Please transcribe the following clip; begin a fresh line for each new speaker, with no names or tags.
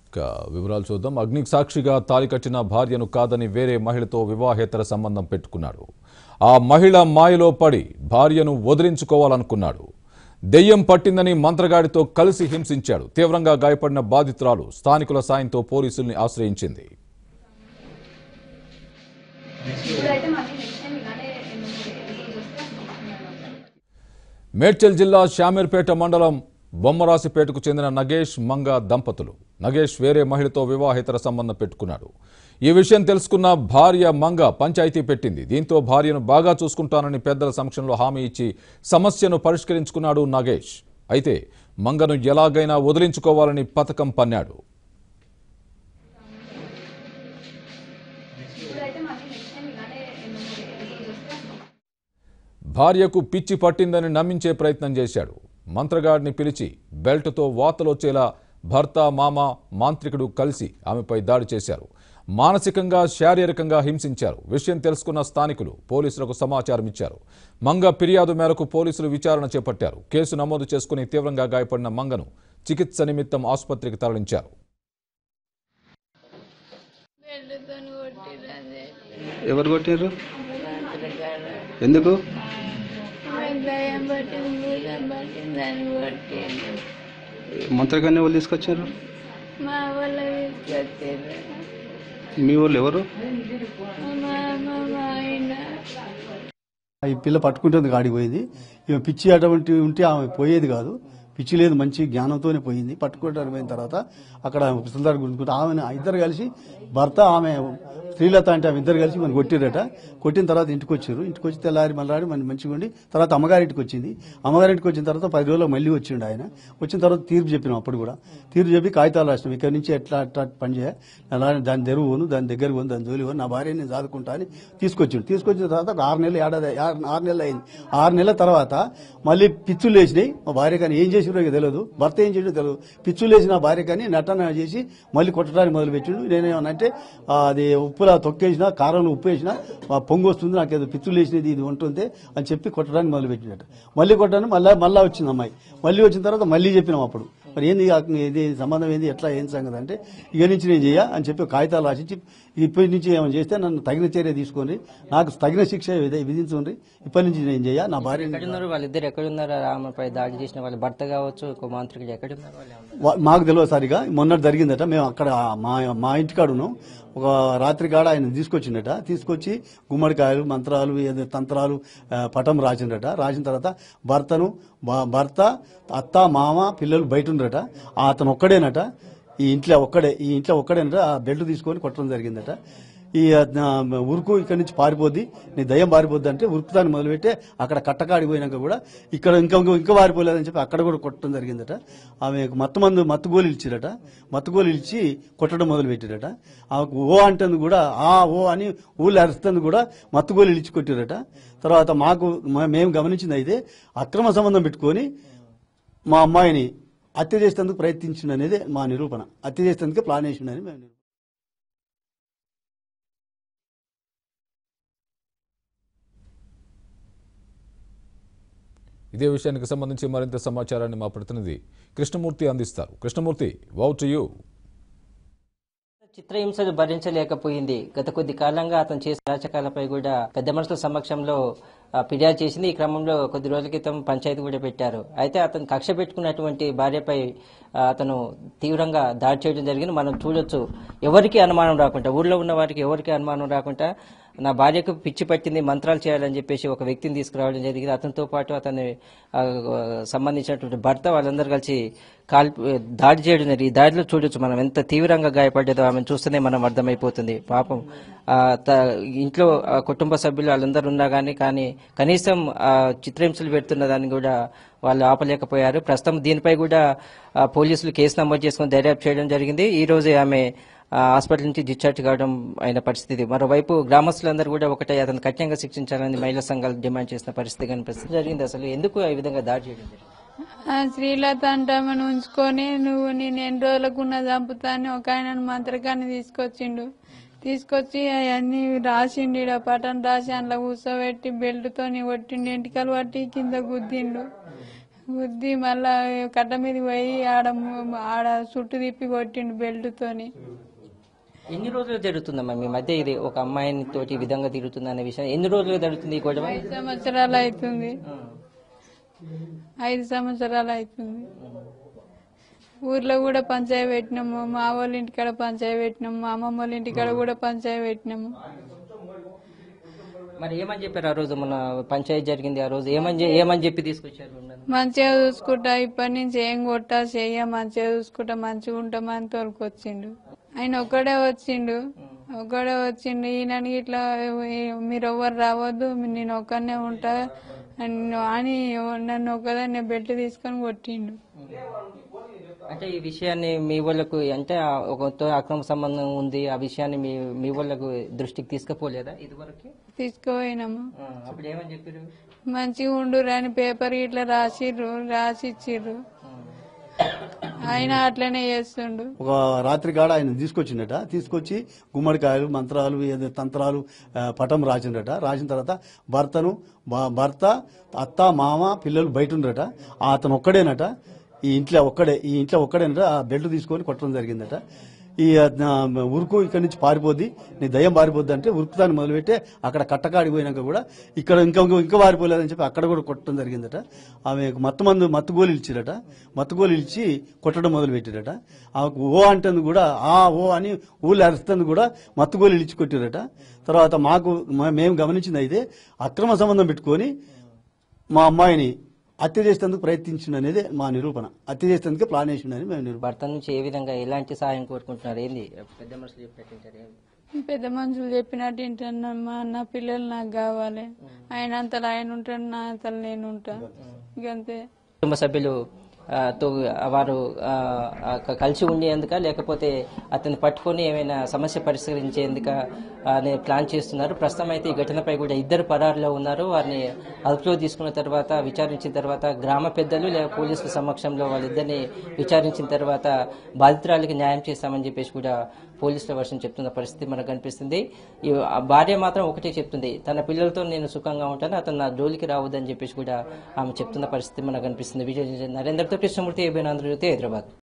ఇక వివరాలు చూద్దాం అగ్నికి సాక్షిగా తాలి కట్టిన భార్యను కాదని వేరే మహిళతో వివాహేతర సంబంధం పెట్టుకున్నాడు ఆ మహిళ మాయలో పడి భార్యను వదిలించుకోవాలనుకున్నాడు దెయ్యం పట్టిందని మంత్రగాడితో కలిసి హింసించాడు తీవ్రంగా గాయపడిన బాధితురాలు స్థానికుల సాయంతో పోలీసుల్ని ఆశ్రయించింది
ఇప్పుడైతే మళ్ళీ నెక్స్ట్ టైం ఇలానే ఏమైనా వస్తే
మేడ్చల్ జిల్లా శామీర్పేట మండలం బొమ్మరాసిపేటకు చెందిన నగేష్ మంగ దంపతులు నగేష్ వేరే మహిళతో వివాహేతర సంబంధం పెట్టుకున్నాడు ఈ విషయం తెలుసుకున్న భార్య మంగ పంచాయతీ పెట్టింది దీంతో భార్యను బాగా చూసుకుంటానని పెద్దల సమక్షంలో హామీ ఇచ్చి సమస్యను పరిష్కరించుకున్నాడు నగేష్ అయితే మంగను ఎలాగైనా వదిలించుకోవాలని పథకం పన్నాడు
ఇప్పుడైతే మళ్ళీ నెక్స్ట్ టైం ఇలానే ఏమైనా వస్తే
భార్యకు పిచ్చి పట్టిందని నమ్మించే ప్రయత్నం చేశాడు మంత్రగాడిని పిలిచి బెల్ట్తో వాతలొచ్చేలా భర్త మామ మాంత్రికుడు కలిసి ఆమెపై దాడి చేశారు మానసికంగా శారీరకంగా హింసించారు విషయం తెలుసుకున్న స్థానికులు పోలీసులకు సమాచారం ఇచ్చారు మంగ ఫిర్యాదు మేరకు పోలీసులు విచారణ చేపట్టారు కేసు నమోదు చేసుకుని తీవ్రంగా గాయపడిన మంగను చికిత్స నిమిత్తం ఆసుపత్రికి తరలించారు
బెల్లుతోని కొట్టిరని
ఎవరు కొట్టారు ఎందుకు
దయ్యం పట్టింది భూతం పట్టింది అని కొట్టిండు
మంత్రగాన్ని వాళ్ళు తీసుకొచ్చారు
మా వాళ్ళ తీసుకొచ్చిండ్రు
మీ వాళ్ళు ఎవరు
మా అమ్మ మా ఆయన
ఈ పిల్ల పట్టుకుంటుంది గాడికి పోయింది ఈమె పిచ్చి అటువంటి ఉంటే ఆమె పోయేది కాదు పిచ్చి లేదు మంచి జ్ఞానంతోనే పోయింది పట్టుకోవడానికి పోయిన తర్వాత అక్కడ పిల్లలు గుంజుకుంటే ఆమె ఇద్దరు కలిసి భర్త ఆమె శ్రీలత అంటే ఆమె ఇద్దరు కలిసి మనం కొట్టిరట కొట్టిన తర్వాత ఇంటికి వచ్చారు ఇంటికి వచ్చి తెల్లారి మళ్ళాడి మన మంచిగా ఉండి తర్వాత అమ్మగారింటికి వచ్చింది అమ్మగారింటికి వచ్చిన తర్వాత పది రోజులకు మళ్ళీ వచ్చిండు ఆయన వచ్చిన తర్వాత తీర్పు చెప్పినాం అప్పుడు కూడా తీర్పు చెప్పి కాగితాలు రాసినాం ఇక్కడ నుంచి ఎట్లా అట్లా పని చేయ అలా దాని తెరువును దాని దగ్గర పోను దాని జోలి పోను నా భార్య నేను చదువుకుంటా అని తీసుకొచ్చిండు తీసుకొచ్చిన తర్వాత ఆరు నెలలు ఏడాది ఆరు ఆరు నెలలు అయింది ఆరు నెలల తర్వాత మళ్ళీ పిచ్చులు లేచినాయి మా భార్య కానీ ఏం చేసిరో ఇక తెలియదు భర్త ఏం చేసిరో తెలియదు పిచ్చులు లేచిన నా భార్య కానీ నటన చేసి మళ్ళీ కొట్టడానికి మొదలు పెట్టిండు నేనేమనంటే ఆ, అది ఉప్పులా తొక్కేసిన కారంలో ఉప్పు వేసిన ఆ, పొంగు వస్తుంది నాకు ఏదో పిచ్చులు లేచినది ఇది ఉంటుంది అని చెప్పి కొట్టడానికి మొదలు పెట్టినట్టు మళ్ళీ కొట్టడానికి మళ్ళీ మళ్ళీ వచ్చింది అమ్మాయి మళ్ళీ వచ్చిన తర్వాత మళ్ళీ చెప్పినాం అప్పుడు మరి ఏంది ఆ- ఇది సంబంధం ఏంది ఎట్లా ఏం సంగతి అంటే ఇక నుంచి నేను చేయ అని చెప్పి కాగితాలు రాసించి ఇప్పటి నుంచి ఏమైనా చేస్తే నన్ను తగిన చర్య తీసుకొని నాకు తగిన శిక్ష విధ- విధించుండ్రి ఇప్పటి నుంచి నేను చేయ నా భార్య
ఎక్కడున్నారు వాళ్ళిద్దరు ఎక్కడున్నారు ఆమెపై దాడి చేసిన వాళ్ళ భర్త కావచ్చు ఒక మాంత్రికుడు ఎక్కడున్నారు వాళ్ళు
వా- మాకు తెలియదు సరిగా మొన్నటి జరిగిందట మేము అక్కడ మా మా ఇంటికాడ ఉన్నాం ఒక రాత్రి కాడ ఆయన తీసుకొచ్చిండట తీసుకొచ్చి గుమ్మడికాయలు మంత్రాలు ఏదో తంత్రాలు ఆ, పటం రాసిండట రాసిన తర్వాత భర్తను భ- భర్త అత్త మామ పిల్లలు బయట ఉండరట ఆ అతను ఒక్కడేనట ఈ ఇంట్లో ఒక్కడే ఈ ఇంట్లో ఒక్కడేనట ఆ బెల్ట్ తీసుకొని కొట్టడం జరిగిందట ఈ ఆ, ఉరుకు ఇక్కడి నుంచి పారిపోద్ది నీ దయ్యం పారిపోద్ది అంటే ఉరుకుతాన్ని మొదలుపెట్టి అక్కడ కట్టకాడి పోయినాక కూడా ఇక్కడ ఇంకా ఇంకా ఇంకా పారిపోలేదని చెప్పి అక్కడ కూడా కొట్టడం జరిగిందట ఆమె మత్తు మందు మత్తు గోళీలు ఇచ్చిరట మత్తు గోళీలు ఇచ్చి కొట్టడం మొదలు పెట్టిరట ఆమెకు ఓ అంటుంది కూడా ఆ ఓ అని ఊళ్ళో అరుస్తుంది కూడా మత్తు గోళీలు ఇచ్చి కొట్టిరట తర్వాత మాకు మ- మేము గమనించింది అయితే అక్రమ సంబంధం పెట్టుకొని మా అమ్మాయిని హత్య చేసేందుకు ప్రయత్నించింది అనేది మా నిరూపణ హత్య చేసేందుకు ప్లాన్ వేసిండని మేము నిరూపణ.
ఇదే విషయానికి సంబంధించి మరింత సమాచారాన్ని మా ప్రతినిధి కృష్ణమూర్తి అందిస్తారు కృష్ణమూర్తి వౌ టు యూ
చిత్రహింసలు భరించలేకపోయింది గత కొద్ది కాలంగా అతను చేసిన రాచకాలపై కూడా పెద్ద మనుషుల సమక్షంలో ఆ, ఫిర్యాదు చేసింది ఈ క్రమంలో కొద్ది రోజుల క్రితం పంచాయతీ కూడా పెట్టారు అయితే అతను కక్ష పెట్టుకున్నటువంటి భార్యపై ఆ, అతను తీవ్రంగా దాడి చేయడం జరిగింది మనం చూడొచ్చు ఎవరికి అనుమానం రాకుండా ఊళ్ళో ఉన్న వారికి ఎవరికి అనుమానం రాకుండా నా భార్యకు పిచ్చి పట్టింది మంత్రాలు చేయాలని చెప్పేసి ఒక వ్యక్తిని తీసుకురావడం జరిగింది అతనితో పాటు అతని ఆ, సంబంధించినటువంటి భర్త వాళ్ళందరూ కలిసి కాల్ దాడి చేయడం జరిగింది ఈ దాడిలో చూడొచ్చు మనం ఎంత తీవ్రంగా గాయపడ్డదో ఆమెను చూస్తేనే మనం అర్థమైపోతుంది పాపం ఆ, త- ఇంట్లో ఆ, కుటుంబ సభ్యులు వాళ్ళందరూ ఉన్నా కానీ కానీ కనీసం ఆ, చిత్రహింసలు పెడుతున్న దాన్ని కూడా వాళ్ళు ఆపలేకపోయారు ప్రస్తుతం దీనిపై కూడా ఆ, పోలీసులు కేసు నమోదు చేసుకుని దర్యాప్తు చేయడం జరిగింది ఈ రోజే ఆమె ఆ, హాస్పిటల్ నుంచి డిశ్చార్జ్ కావడం అయిన పరిస్థితి మరోవైపు గ్రామస్తులందరూ కూడా ఒకటే అతను కఠినంగా శిక్షించాలని మహిళా సంఘాలు డిమాండ్ చేసిన పరిస్థితి కనిపిస్తుంది జరిగింది అసలు ఎందుకు ఈ విధంగా దాడి చేయడం జరిగింది
ఆ శ్రీలత అంటామని ఉంచుకొని నువ్వు నేను ఎన్ని రోజులకున్న చంపుతాని ఒక ఆయన మంత్రకాన్ని తీసుకొచ్చిండు తీసుకొచ్చి అవన్నీ రాసిండు ఈడ పటం రాసి అందులో కూర్చోబెట్టి బెల్ట్తోని కొట్టిండు ఎంటికలు పట్టి కింద గుద్దిండు బుద్ధి మళ్ళా కట్ట మీద పోయి ఆడ ము- ఆడ చుట్టు తిప్పి కొట్టిండు బెల్ట్తోని
ఎన్ని రోజులు జరుగుతుందమ్మా మీ మధ్య ఇది ఒక అమ్మాయిని తోటి ఈ విధంగా తిరుగుతుంది అనే విషయం ఎన్ని రోజులు జరుగుతుంది ఈ గొడవ
ఐదు సంవత్సరాలు అవుతుంది ఐదు సంవత్సరాలు అవుతుంది ఊర్లో కూడా పంచాయి పెట్టినాము మా వాళ్ళ ఇంటికాడ పంచాయి పెట్టినాము మా అమ్మమ్మ వాళ్ళ ఇంటికాడ కూడా పంచాయి పెట్టినాము
మరి ఏమని చెప్పారు ఆ రోజు మన పంచాయతీ జరిగింది ఆ రోజు ఏమని చె- ఏమని చెప్పి తీసుకొచ్చారు నన్ను?
మంచిగా చూసుకుంటా ఇప్పటి నుంచి ఏం కొట్టా చెయ్య మంచిగా చూసుకుంటా మంచిగా ఉంటామని తోలుకొచ్చిండు ఆయన ఒక్కడే వచ్చిండు ఒక్కడే వచ్చిండు ఈయనని ఇట్లా ఏ- మీరు ఎవ్వరు రావద్దు నేను ఒక్కనే ఉంటా అని అని నన్ను ఒక్కదాన్ని బెల్ట్ తీసుకొని కొట్టిండు
అంటే ఈ విషయాన్ని మీ వాళ్ళకు అంటే ఆ ఒకతో అక్రమ సంబంధం ఉంది ఆ విషయాన్ని మీ మీ వాళ్ళకు దృష్టికి తీసుకుపోలేదా ఇదివరకు
తీసుకుపోయినాము
ఆ, అప్పుడు ఏమని చెప్పారు
మంచిగా ఉండురు అని పేపర్ ఇట్లా రాసిర్రు రాసి ఇచ్చిర్రు ఆయన అట్లనే చేస్తుండు
ఒక రాత్రి కాడ ఆయన తీసుకొచ్చిండట తీసుకొచ్చి గుమ్మడికాయలు మంత్రాలు ఏదో తంత్రాలు ఆ, పటం రాసిండట రాసిన తర్వాత భర్తను భ- భర్త అత్త మామ పిల్లలు బయట ఉండరట ఆ అతను ఒక్కడేనట ఈ ఇంట్లో ఒక్కడే ఈ ఇంట్లో ఒక్కడేనట ఆ బెల్ట్ తీసుకొని కొట్టడం జరిగిందట ఈ ఆ, ఉరుకు ఇక్కడి నుంచి పారిపోద్ది నీ దయ్యం పారిపోద్ది అంటే ఉరుకుతాన్ని మొదలుపెట్టి అక్కడ కట్టకాడి పోయినాక కూడా ఇక్కడ ఇంకా ఇంకా పారిపోలేదని చెప్పి అక్కడ కూడా కొట్టడం జరిగిందట ఆమె మత్తు మందు మత్తు గోలు ఇచ్చిరట మత్తు గోలు ఇచ్చి కొట్టడం మొదలు పెట్టిరట ఆమెకు ఓ అంటుంది కూడా ఆ ఓ అని ఊళ్ళో అరుస్తుంది కూడా మత్తు గోలు ఇచ్చి కొట్టిరట తర్వాత మాకు మ- మేము గమనించింది అయితే అక్రమ సంబంధం పెట్టుకొని మా అమ్మాయిని హత్య చేసేందుకు ప్రయత్నించిండు అనేది మా నిరూపణ హత్య చేసేందుకు ప్లాన్ వేసిండని మేము నిరూపణ
భర్త నుంచి ఏ విధంగా ఎలాంటి సహాయం కోరుకుంటున్నారు ఏంది పెద్ద మనుషులు చెప్పినట్టు ఏంది
పెద్ద మనుషులు చెప్పినట్టు వింటున్నామ్మా నా పిల్లలు నాకు కావాలి ఆయన అంతలో ఆయన ఉంటాడు నా అంతలో నేను ఉంటా ఇంకంతే
కుటుంబ సభ్యులు ఆ, తో వారు ఆ, ఆ, క- కలిసి ఉండేందుక లేకపోతే అతన్ని పట్టుకొని ఏమైనా సమస్య పరిష్కరించేందుక అని ప్లాన్ చేస్తున్నారు ప్రస్తుతం అయితే ఈ ఘటనపై కూడా ఇద్దరు పరారులో ఉన్నారు వారిని అదుపులో తీసుకున్న తర్వాత విచారించిన తర్వాత గ్రామ పెద్దలు లేదా పోలీసుల సమక్షంలో వాళ్ళిద్దరిని విచారించిన తర్వాత బాధితురాలకి న్యాయం చేస్తామని చెప్పేసి కూడా పోలీసుల వర్షం చెప్తున్న పరిస్థితి మనకు కనిపిస్తుంది ఈ ఆ భార్య మాత్రం ఒకటే చెప్తుంది తన పిల్లలతో నేను సుఖంగా ఉంటాను అతను నా జోలికి రావద్దని చెప్పేసి కూడా ఆమె చెప్తున్న పరిస్థితి మనకు కనిపిస్తుంది విజయ నరేంద్రతో కృష్ణమూర్తి ఏబీ ఆంధ్రజ్యోతి హైదరాబాద్